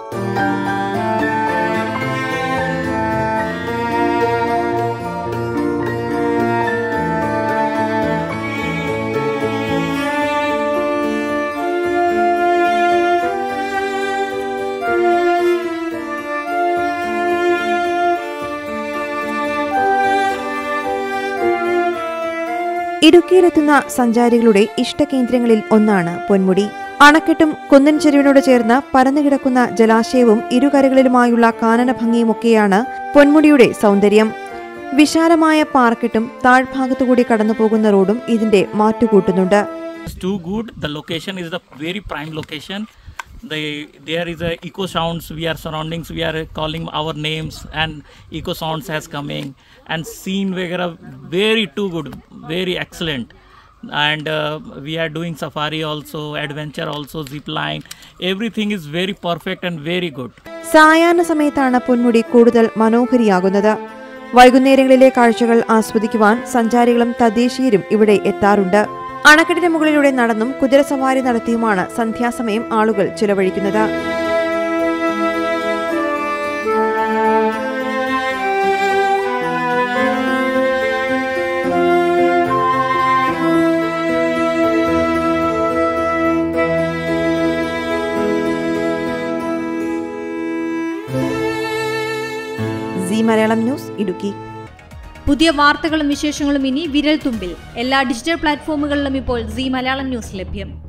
ഇടുക്കിയിലെത്തുന്ന സഞ്ചാരികളുടെ ഇഷ്ടകേന്ദ്രങ്ങളിൽ ഒന്നാണ് പൊന്മുടി അണക്കെട്ടും കുന്നൻ ചെരുവിനോട് ചേർന്ന് പരന്നുകിടക്കുന്ന ജലാശയവും ഇരുകരകളിലുമായുള്ള കാനന ഭംഗിയുമൊക്കെയാണ് പൊന്മുടിയുടെ സൗന്ദര്യം വിശാലമായ പാർക്കെട്ടും താഴ്ഭാഗത്തുകൂടി കടന്നുപോകുന്ന റോഡും ഇതിന്റെ മാറ്റുകൂട്ടുന്നുണ്ട് It's too good. The location is the very prime location. The, there is a eco sounds. We are surroundings. We are calling our names, and eco sounds has coming and scene vagara very too good, very excellent. And uh, we are doing safari also, adventure also, zip line. Everything is very perfect and very good. സായാഹ്ന സമയത്താണ് പൊന്മുടി കൂടുതൽ മനോഹരിയാകുന്നത് വൈകുന്നേരങ്ങളിലെ കാഴ്ചകൾ ആസ്വദിക്കുവാൻ സഞ്ചാരികളും തദ്ദേശീയരും ഇവിടെ എത്താറുണ്ട് അണക്കെട്ടിന് മുകളിലൂടെ നടന്നും കുതിരസവാരി നടത്തിയുമാണ് സന്ധ്യാസമയം ആളുകൾ ചിലവഴിക്കുന്നത് സി മലയാളം ന്യൂസ് ഇടുക്കി പുതിയ വാർത്തകളും വിശേഷങ്ങളും ഇനി വിരൽ തുമ്പിൽ എല്ലാ ഡിജിറ്റൽ പ്ലാറ്റ്ഫോമുകളിലും ഇപ്പോൾ സി മലയാളം ന്യൂസ് ലഭ്യം